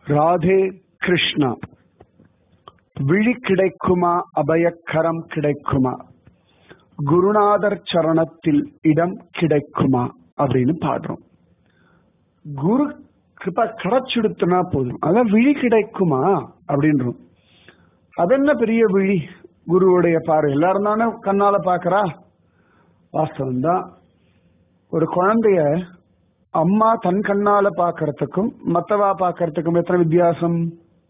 ராதே கிருஷ்ணா விழி கிடைக்குமா அபயக்கரம் கிடைக்குமா குருநாதர் சரணத்தில் இடம் கிடைக்குமா அப்படின்னு பாடுறோம் குரு கிருபா கிடைச்சுடுத்துனா போதும் அதான் விழி கிடைக்குமா அப்படின்றோம் அது என்ன பெரிய விழி குருவுடைய பார்வை எல்லாரும் தானே கண்ணால பாக்குறா வாஸ்தவம் தான் ஒரு குழந்தைய அம்மா தன் கண்ணால பாக்கிறதுக்கும் மத்தவா பாக்கிறதுக்கும் எத்தனை வித்தியாசம்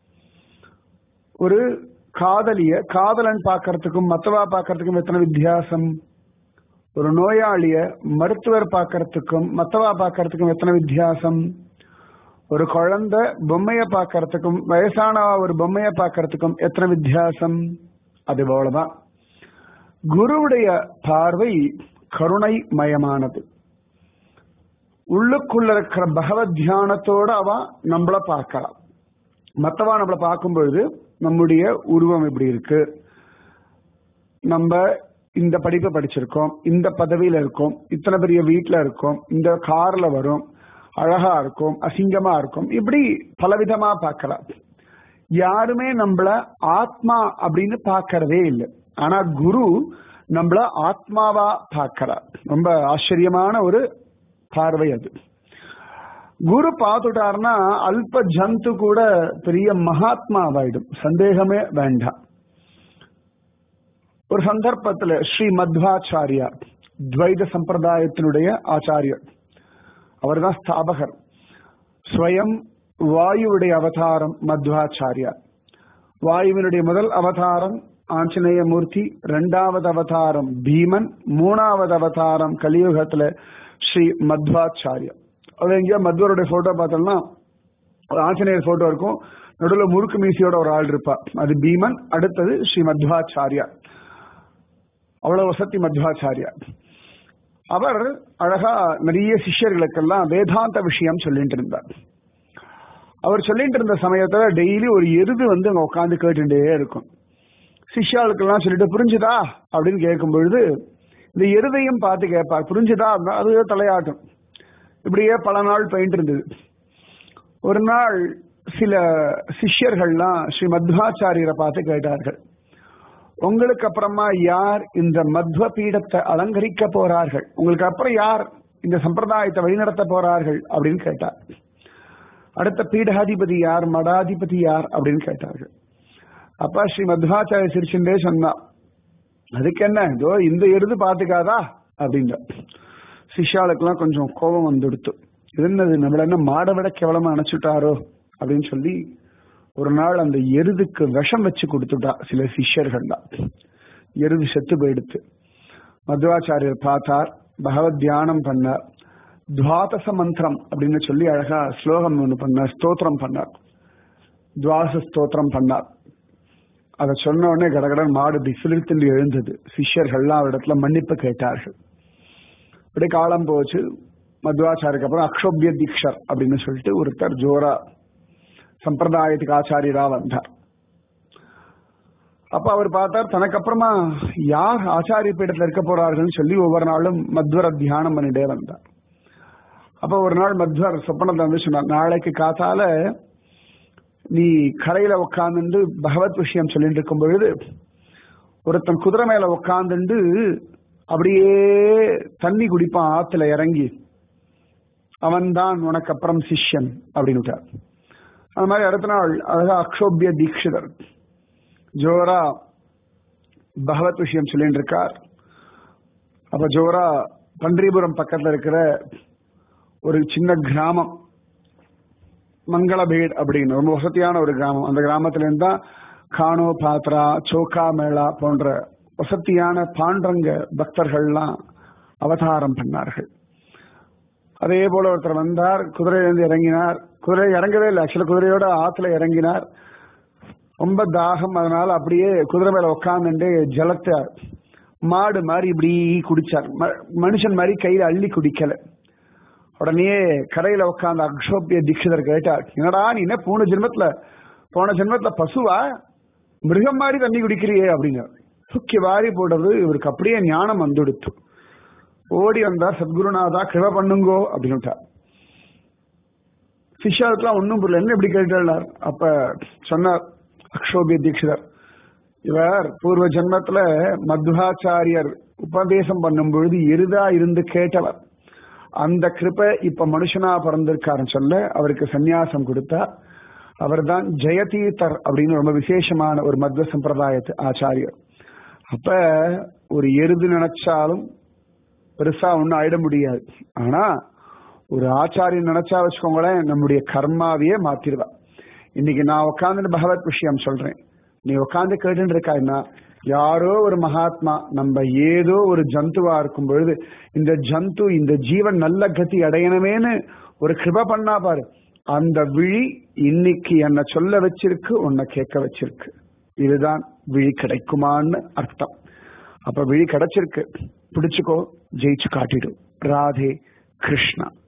ஒரு காதலிய காதலன் பார்க்கறதுக்கும் மத்தவா பார்க்கறதுக்கும் எத்தனை வித்தியாசம் ஒரு நோயாளிய மருத்துவர் பார்க்கறதுக்கும் மத்தவா பார்க்கறதுக்கும் எத்தனை வித்தியாசம் ஒரு குழந்தை பொம்மைய பார்க்கறதுக்கும் வயசானவா ஒரு பொம்மைய பார்க்கறதுக்கும் எத்தனை வித்தியாசம் அது போலதான் குருவுடைய பார்வை கருணை மயமானது உள்ளுக்குள்ள இருக்கிற பகவத் தியானத்தோட அவ நம்மள பார்க்கலாம் மத்தவா நம்மள பார்க்கும்பொழுது நம்முடைய உருவம் இப்படி இருக்கு நம்ம இந்த படிப்பை படிச்சிருக்கோம் இந்த பதவியில இருக்கோம் இத்தனை பெரிய வீட்டுல இருக்கோம் இந்த கார்ல வரும் அழகா இருக்கும் அசிங்கமா இருக்கும் இப்படி பலவிதமா பார்க்கலாம் யாருமே நம்மள ஆத்மா அப்படின்னு பார்க்கறதே இல்லை ஆனா குரு நம்மள ஆத்மாவா பார்க்கிறார் ரொம்ப ஆச்சரியமான ஒரு பார்வை அது குரு பார்த்துட்டார்னா அல்ப ஜந்து கூட பெரிய மகாத்மாவாயிடும் சந்தேகமே வேண்டாம் ஒரு சந்தர்ப்பத்துல ஸ்ரீ மத்வாச்சாரியார் துவைத சம்பிரதாயத்தினுடைய ஆச்சாரியர் அவர்தான் ஸ்தாபகர் ஸ்வயம் வாயுவுடைய அவதாரம் மத்வாச்சாரியார் வாயுவினுடைய முதல் அவதாரம் ஆஞ்சநேய மூர்த்தி இரண்டாவது அவதாரம் பீமன் மூணாவது அவதாரம் கலியுகத்துல ஸ்ரீ மத்வாச்சாரியார் அது எங்கேயோ மத்வருடைய போட்டோ பார்த்தோம்னா ஒரு ஆஞ்சநேயர் போட்டோ இருக்கும் நடுவில் முறுக்கு மீசியோட ஒரு ஆள் இருப்பா அது பீமன் அடுத்தது ஸ்ரீ மத்வாச்சாரியா அவ்வளவு வசதி மத்வாச்சாரியா அவர் அழகா நிறைய சிஷ்யர்களுக்கெல்லாம் வேதாந்த விஷயம் சொல்லிட்டு இருந்தார் அவர் சொல்லிட்டு இருந்த சமயத்துல டெய்லி ஒரு எருது வந்து அங்க உட்காந்து கேட்டுட்டே இருக்கும் சிஷ்யாளுக்கெல்லாம் சொல்லிட்டு புரிஞ்சுதா அப்படின்னு கேட்கும் பொழுது இந்த எருதையும் பார்த்து கேட்பார் புரிஞ்சுதா அது தலையாட்டும் இப்படியே பல நாள் போயிட்டு இருந்தது ஒரு நாள் சில சிஷ்யர்கள்லாம் ஸ்ரீ மத்வாச்சாரியரை பார்த்து கேட்டார்கள் உங்களுக்கு அப்புறமா யார் இந்த மத்வ பீடத்தை அலங்கரிக்க போறார்கள் உங்களுக்கு அப்புறம் யார் இந்த சம்பிரதாயத்தை வழிநடத்த போறார்கள் அப்படின்னு கேட்டார் அடுத்த பீடாதிபதி யார் மடாதிபதி யார் அப்படின்னு கேட்டார்கள் அப்பா ஸ்ரீ மத்வாச்சாரிய சிரிச்சுட்டே சொன்னா அதுக்கு என்ன இதோ இந்த எருது பாத்துக்காதா அப்படின்ற சிஷ்யாளுக்கெல்லாம் கொஞ்சம் கோபம் வந்துடுத்து என்னது நம்மள என்ன மாட விட கேவலமா நினைச்சுட்டாரோ அப்படின்னு சொல்லி ஒரு நாள் அந்த எருதுக்கு விஷம் வச்சு கொடுத்துட்டா சில சிஷ்யர்கள் தான் எருது செத்து போயிடுத்து மத்வாச்சாரியர் பார்த்தார் பகவத் தியானம் பண்ணார் துவாதச மந்திரம் அப்படின்னு சொல்லி அழகா ஸ்லோகம் ஒன்று பண்ணார் ஸ்தோத்திரம் பண்ணார் துவாச ஸ்தோத்திரம் பண்ணார் அதை சொன்ன உடனே கடகடன் மாடு திசிலிருந்து எழுந்தது சிஷ்யர்கள்லாம் அவரிடத்துல மன்னிப்பு கேட்டார்கள் அப்படியே காலம் போச்சு மத்வாச்சாருக்கு அப்புறம் அக்ஷோபிய தீக்ஷர் அப்படின்னு சொல்லிட்டு ஒருத்தர் ஜோரா சம்பிரதாயத்துக்கு ஆச்சாரியரா வந்தார் அப்ப அவர் பார்த்தார் தனக்கு அப்புறமா யார் ஆச்சாரிய பீடத்தில் இருக்க போறார்கள்னு சொல்லி ஒவ்வொரு நாளும் மத்வர தியானம் பண்ணிட்டே வந்தார் அப்ப ஒரு நாள் மத்வர் சொப்பனத்தை வந்து சொன்னார் நாளைக்கு காத்தால நீ கரையில உட்காந்துண்டு பகவத் விஷயம் சொல்லிட்டு இருக்கும் பொழுது ஒருத்தன் குதிரை மேல உட்காந்துண்டு அப்படியே தண்ணி குடிப்பான் ஆத்துல இறங்கி அவன்தான் உனக்கு அப்புறம் சிஷ்யன் அப்படின்னு அந்த மாதிரி அடுத்த நாள் அழகா அக்ஷோபிய தீட்சிதர் ஜோரா பகவத் விஷயம் சொல்லிட்டு இருக்கார் அப்ப ஜோரா பன்றிபுரம் பக்கத்துல இருக்கிற ஒரு சின்ன கிராமம் மங்களபேட் அப்படின்னு ரொம்ப வசதியான ஒரு கிராமம் அந்த கிராமத்துல இருந்து தான் கானோ பாத்ரா சோக்கா மேளா போன்ற வசதியான பாண்டரங்க பக்தர்கள்லாம் அவதாரம் பண்ணார்கள் அதே போல ஒருத்தர் வந்தார் குதிரையிலிருந்து இறங்கினார் குதிரை இறங்கவே இல்லை ஆக்சுவலா குதிரையோட ஆத்துல இறங்கினார் ரொம்ப தாகம் அதனால அப்படியே குதிரை மேல உட்காந்துட்டு ஜலத்தை மாடு மாதிரி இப்படி குடிச்சார் மனுஷன் மாதிரி கையில அள்ளி குடிக்கல உடனே கரையில உட்காந்து அக்ஷோபிய தீட்சிதர் கேட்டார் என்னடா நீ என்ன போன ஜென்மத்துல போன ஜென்மத்துல பசுவா மிருகம் மாதிரி தண்ணி குடிக்கிறியே அப்படிங்க தூக்கி வாரி போடுறது இவருக்கு அப்படியே ஞானம் வந்துடுத்து ஓடி வந்தார் சத்குருநாதா கிருப பண்ணுங்கோ அப்படின்னுட்டார் சிஷ்யாவுக்குலாம் ஒன்றும் புரியல என்ன இப்படி கேட்டார் அப்ப சொன்னார் அக்ஷோபிய தீட்சிதர் இவர் பூர்வ ஜென்மத்துல மத்வாச்சாரியர் உபதேசம் பண்ணும் பொழுது எருதா இருந்து கேட்டவர் அந்த கிருபை இப்ப மனுஷனா பிறந்திருக்காருன்னு சொல்ல அவருக்கு சந்நியாசம் கொடுத்தா அவர்தான் ஜெயதீர்த்தர் அப்படின்னு ரொம்ப விசேஷமான ஒரு மத்வ சம்பிரதாயத்து ஆச்சாரியர் அப்ப ஒரு எருது நினைச்சாலும் பெருசா ஒன்னும் ஆயிட முடியாது ஆனா ஒரு ஆச்சாரியன் நினைச்சா வச்சுக்கோங்களேன் நம்முடைய கர்மாவையே மாத்திருவா இன்னைக்கு நான் உட்காந்து பகவத் விஷயம் சொல்றேன் நீ உட்காந்து கேட்டுட்டு இருக்காய்னா யாரோ ஒரு மகாத்மா நம்ம ஏதோ ஒரு ஜந்துவா இருக்கும் பொழுது இந்த ஜந்து இந்த ஜீவன் நல்ல கதி அடையணுமேனு ஒரு கிருப பண்ணா பாரு அந்த விழி இன்னைக்கு என்ன சொல்ல வச்சிருக்கு உன்னை கேட்க வச்சிருக்கு இதுதான் விழி கிடைக்குமான்னு அர்த்தம் அப்ப விழி கிடைச்சிருக்கு பிடிச்சுக்கோ ஜெயிச்சு காட்டிடும் ராதே கிருஷ்ணா